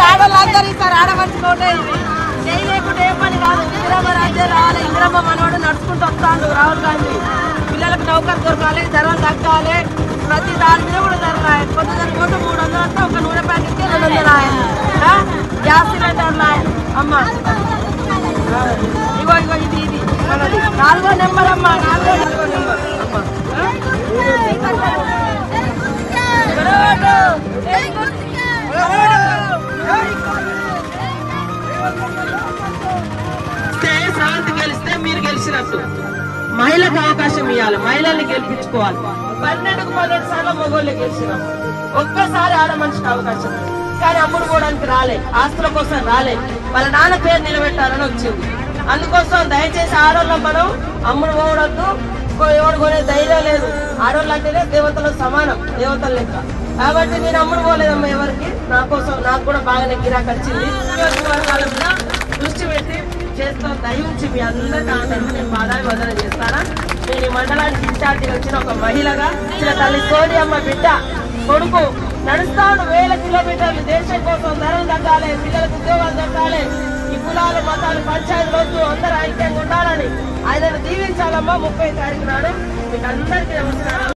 ఆడవాళ్ళందరూ ఈసారి ఆడమర్చుకోండి ఇది చేయలేకుండా ఏం పని కాదు ఇందిరమ్మ రాజ్యం రావాలి ఇందిరమ్మ మనవాడు నడుచుకుంటూ వస్తాడు రాహుల్ గాంధీ పిల్లలకు నౌకరు దొరకాలి ధరలు తగ్గాలి ప్రతి దాని మీద కూడా ధర రాయాలి కొత్త దాని కోసం మూడు వందలు అంటే ఒక నూనె ప్యాకెట్కి రెండు వందలు రాయాలి ఆ? గ్యాస్ సిలిండర్ రాయాలి అమ్మ ఆ, ఇగో ఇగో ఇది ఇది మనది. నాలుగో నెంబర్ అమ్మా నాలుగో నాలుగో నెంబర్ అమ్మ గెలిస్తే శాంతి గెలిస్తే మీరు గెలిచినట్టు మహిళకు అవకాశం ఇవ్వాలి మహిళల్ని గెలిపించుకోవాలి పన్నెండుకు పన్నెండు సార్లు మగోళ్ళు గెలిచినాం ఒక్కసారి ఆడ మనిషికి అవకాశం ఉంది. కానీ అమ్ముడు పోవడానికి రాలే ఆస్తుల కోసం రాలే వాళ్ళ నాన్న పేరు నిలబెట్టాలని వచ్చింది అందుకోసం దయచేసి ఆడవాళ్ళం మనం అమ్ముడు పోవడద్దు ఎవడు కొనే ధైర్యం లేదు ఆడవాళ్ళు అంటేనే దేవతలు సమానం దేవతలు లెక్క కాబట్టి నేను అమ్ముడు పోలేదమ్మా ఎవరికి నా కోసం నాకు కూడా బాగానే గిరాకు వచ్చింది నియోజకవర్గాల మీద దృష్టి పెట్టి చేస్తూ దయించి మీ అందరికీ ఆనందం నేను పాదాలు వదన చేస్తానా నేను ఈ మండలానికి ఇన్ఛార్జిగా వచ్చిన ఒక మహిళగా చిన్న తల్లి సోని అమ్మ బిడ్డ కొడుకు నడుస్తాడు వేల కిలోమీటర్లు దేశం కోసం ధరలు తగ్గాలి పిల్లలకు ఉద్యోగాలు దక్కాలి ఈ కులాలు మతాలు పంచాయతీలు వద్దు అందరూ ఐక్యంగా ఉండాలని ఆయనను దీవించాలమ్మా ముప్పై తారీఖు నాడు మీకు అందరికీ నమస్కారం